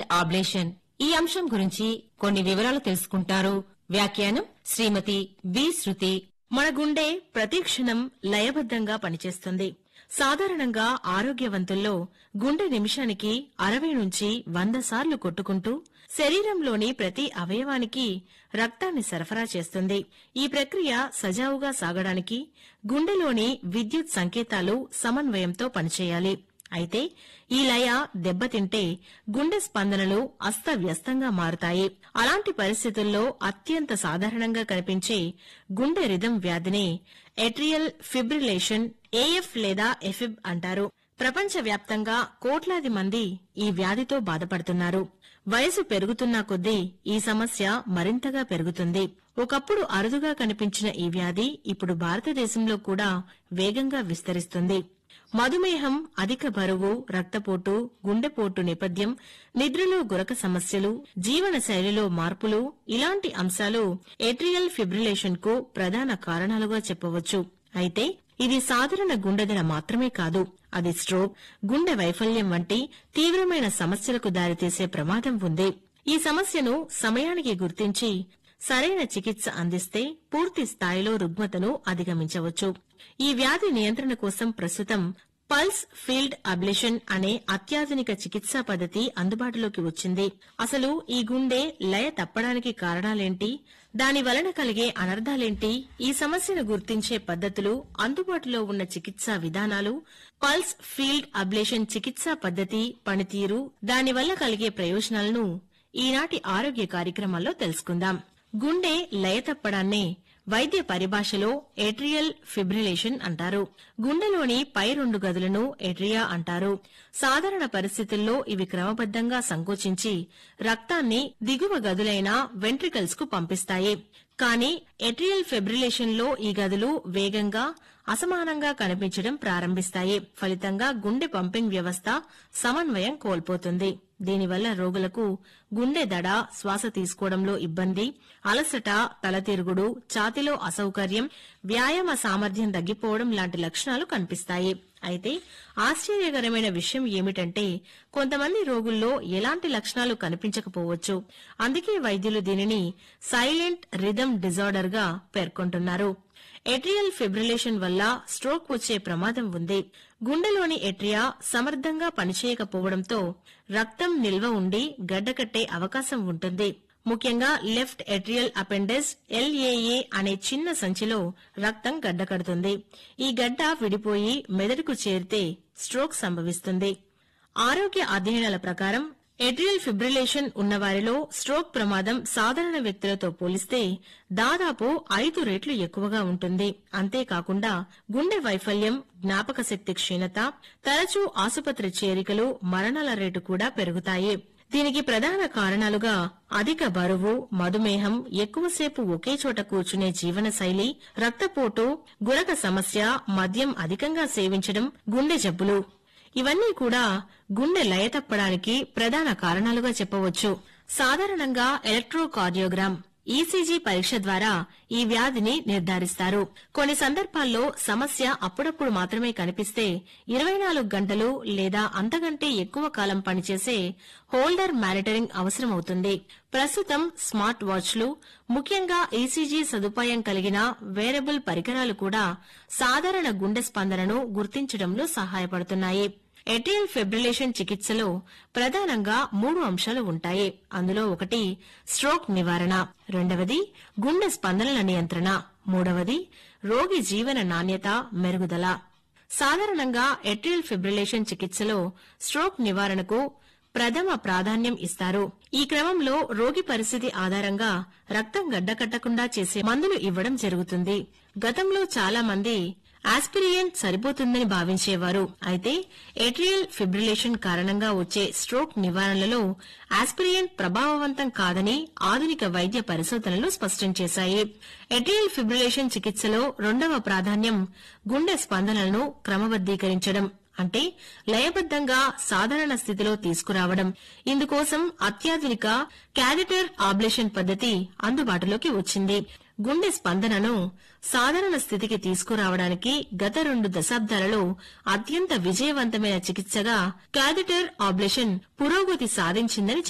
field ablation ఈ అంశం గురించి కొన్ని వివరాలు తెలుసుకుంటారు వ్యాఖ్యానం శ్రీమతి బి శృతి మన గుండె ప్రతి క్షణం లయబద్ధంగా పనిచేస్తుంది సాధారణంగా ఆరోగ్యవంతుల్లో గుండె నిమిషానికి అరవై నుంచి వంద సార్లు కొట్టుకుంటూ శరీరంలోని ప్రతి అవయవానికి రక్తాన్ని సరఫరా చేస్తుంది ఈ ప్రక్రియ సజావుగా సాగడానికి గుండెలోని విద్యుత్ సంకేతాలు సమన్వయంతో పనిచేయాలి అయితే ఈ లయ దెబ్బతింటే గుండె స్పందనలు అస్తవ్యస్తంగా మారుతాయి అలాంటి పరిస్థితుల్లో అత్యంత సాధారణంగా కనిపించే గుండె రిథం వ్యాధిని ఎట్రియల్ ఫిబ్రిలేషన్ ఏఎఫ్ లేదా ఎఫిబ్ అంటారు ప్రపంచవ్యాప్తంగా కోట్లాది మంది ఈ వ్యాధితో బాధపడుతున్నారు వయసు పెరుగుతున్న కొద్దీ ఈ సమస్య మరింతగా పెరుగుతుంది ఒకప్పుడు అరుదుగా కనిపించిన ఈ వ్యాధి ఇప్పుడు భారతదేశంలో కూడా వేగంగా విస్తరిస్తుంది మధుమేహం అధిక బరువు రక్తపోటు గుండెపోటు నేపథ్యం నిద్రలో గురక సమస్యలు జీవన శైలిలో మార్పులు ఇలాంటి అంశాలు ఏట్రియల్ ఫిబ్రిలేషన్ కు ప్రధాన కారణాలుగా చెప్పవచ్చు అయితే ఇది సాధారణ గుండెదల మాత్రమే కాదు అది స్ట్రోక్ గుండె వైఫల్యం వంటి తీవ్రమైన సమస్యలకు దారితీసే ప్రమాదం ఉంది ఈ సమస్యను సమయానికి గుర్తించి సరైన చికిత్స అందిస్తే పూర్తి స్థాయిలో రుగ్మతను అధిగమించవచ్చు ఈ వ్యాధి నియంత్రణ కోసం ప్రస్తుతం పల్స్ ఫీల్డ్ అబ్లేషన్ అనే అత్యాధునిక చికిత్సా పద్ధతి అందుబాటులోకి వచ్చింది అసలు ఈ గుండె లయ తప్పడానికి కారణాలేంటి దాని వలన కలిగే అనర్థాలేంటి ఈ సమస్యను గుర్తించే పద్ధతులు అందుబాటులో ఉన్న చికిత్సా విధానాలు పల్స్ ఫీల్డ్ అబ్లేషన్ చికిత్సా పద్ధతి పనితీరు దానివల్ల కలిగే ప్రయోజనాలను ఈనాటి ఆరోగ్య కార్యక్రమాల్లో తెలుసుకుందాం గుండె లయ తప్పడాన్నే వైద్య పరిభాషలో ఏట్రియల్ ఫిబ్రిలేషన్ అంటారు గుండెలోని పై రెండు గదులను ఏట్రియా అంటారు సాధారణ పరిస్థితుల్లో ఇవి క్రమబద్దంగా సంకోచించి రక్తాన్ని దిగువ గదులైన వెంట్రికల్స్ కు పంపిస్తాయి కానీ ఎట్రియల్ ఫిబ్రిలేషన్ లో ఈ గదులు వేగంగా అసమానంగా కనిపించడం ప్రారంభిస్తాయి ఫలితంగా గుండె పంపింగ్ వ్యవస్థ సమన్వయం కోల్పోతుంది దీనివల్ల రోగులకు గుండె దడ శ్వాస తీసుకోవడంలో ఇబ్బంది అలసట తలతిరుగుడు ఛాతిలో అసౌకర్యం వ్యాయామ సామర్థ్యం తగ్గిపోవడం లాంటి లక్షణాలు కనిపిస్తాయి అయితే ఆశ్చర్యకరమైన విషయం ఏమిటంటే కొంతమంది రోగుల్లో ఎలాంటి లక్షణాలు కనిపించకపోవచ్చు అందుకే వైద్యులు దీనిని సైలెంట్ రిథమ్ డిజార్డర్ గా పేర్కొంటున్నారు ఎట్రియల్ ఫిబ్రిలేషన్ వల్ల స్ట్రోక్ వచ్చే ప్రమాదం ఉంది గుండెలోని ఎట్రియా సమర్థంగా పనిచేయకపోవడంతో రక్తం నిల్వ ఉండి గడ్డకట్టే అవకాశం ఉంటుంది ముఖ్యంగా లెఫ్ట్ ఎట్రియల్ అపెండెస్ ఎల్ఏఏ అనే చిన్న సంచిలో రక్తం గడ్డకడుతుంది ఈ గడ్డ విడిపోయి మెదడుకు చేరితే స్ట్రోక్ సంభవిస్తుంది ఆరోగ్య అధ్యయనాల ప్రకారం ఎట్రియల్ ఫిబ్రిలేషన్ ఉన్నవారిలో స్ట్రోక్ ప్రమాదం సాధారణ వ్యక్తులతో పోలిస్తే దాదాపు ఐదు రెట్లు ఎక్కువగా ఉంటుంది అంతేకాకుండా గుండె వైఫల్యం జ్ఞాపక శక్తి క్షీణత తరచూ ఆసుపత్రి చేరికలు మరణాల రేటు కూడా పెరుగుతాయి దీనికి ప్రధాన కారణాలుగా అధిక బరువు మధుమేహం ఎక్కువసేపు ఒకే చోట కూర్చునే జీవనశైలి రక్తపోటు గురక సమస్య మద్యం అధికంగా సేవించడం గుండె జబ్బులు ఇవన్నీ కూడా గుండె లయ తప్పడానికి ప్రధాన కారణాలుగా చెప్పవచ్చు సాధారణంగా ఎలక్ట్రోకార్డియోగ్రామ్ ఈసీజీ పరీక్ష ద్వారా ఈ వ్యాధిని నిర్ధారిస్తారు కొన్ని సందర్భాల్లో సమస్య అప్పుడప్పుడు మాత్రమే కనిపిస్తే ఇరవై నాలుగు గంటలు లేదా అంతకంటే ఎక్కువ కాలం పనిచేసే హోల్డర్ మానిటరింగ్ అవసరమవుతుంది ప్రస్తుతం స్మార్ట్ వాచ్లు ముఖ్యంగా ఈసీజీ సదుపాయం కలిగిన వేరబుల్ పరికరాలు కూడా సాధారణ గుండె స్పందనను గుర్తించడంలో సహాయపడుతున్నాయి ఎట్రియల్ ఫిబ్రిలేషన్ చికిత్సలో ప్రధానంగా మూడు అంశాలు ఉంటాయి అందులో ఒకటి స్ట్రోక్ నివారణ రెండవది గుండె స్పందనల నియంత్రణ మూడవది రోగి జీవన నాణ్యత మెరుగుదల సాధారణంగా ఎట్రియల్ ఫిబ్రిలేషన్ చికిత్సలో స్ట్రోక్ నివారణకు ప్రథమ ప్రాధాన్యం ఇస్తారు ఈ క్రమంలో రోగి పరిస్థితి ఆధారంగా రక్తం గడ్డకట్టకుండా చేసే మందులు ఇవ్వడం జరుగుతుంది గతంలో చాలా మంది ఆస్పిరియన్ సరిపోతుందని భావించేవారు అయితే ఏట్రియల్ ఫిబ్రిలేషన్ కారణంగా వచ్చే స్ట్రోక్ నివారణలో ఆస్పిరియన్ ప్రభావవంతం కాదని ఆధునిక వైద్య పరిశోధనలు స్పష్టం చేశాయి ఏట్రియల్ ఫిబ్రిలేషన్ చికిత్సలో రెండవ ప్రాధాన్యం గుండె స్పందనలను క్రమబద్దీకరించడం అంటే లయబద్దంగా సాధారణ స్థితిలో తీసుకురావడం ఇందుకోసం అత్యాధునిక క్యాథెటర్ ఆబ్లేషన్ పద్ధతి అందుబాటులోకి వచ్చింది గుండె స్పందనను సాధారణ స్థితికి తీసుకురావడానికి గత రెండు దశాబ్దాలలో అత్యంత విజయవంతమైన చికిత్సగా క్యాథెటర్ ఆబ్లేషన్ పురోగతి సాధించిందని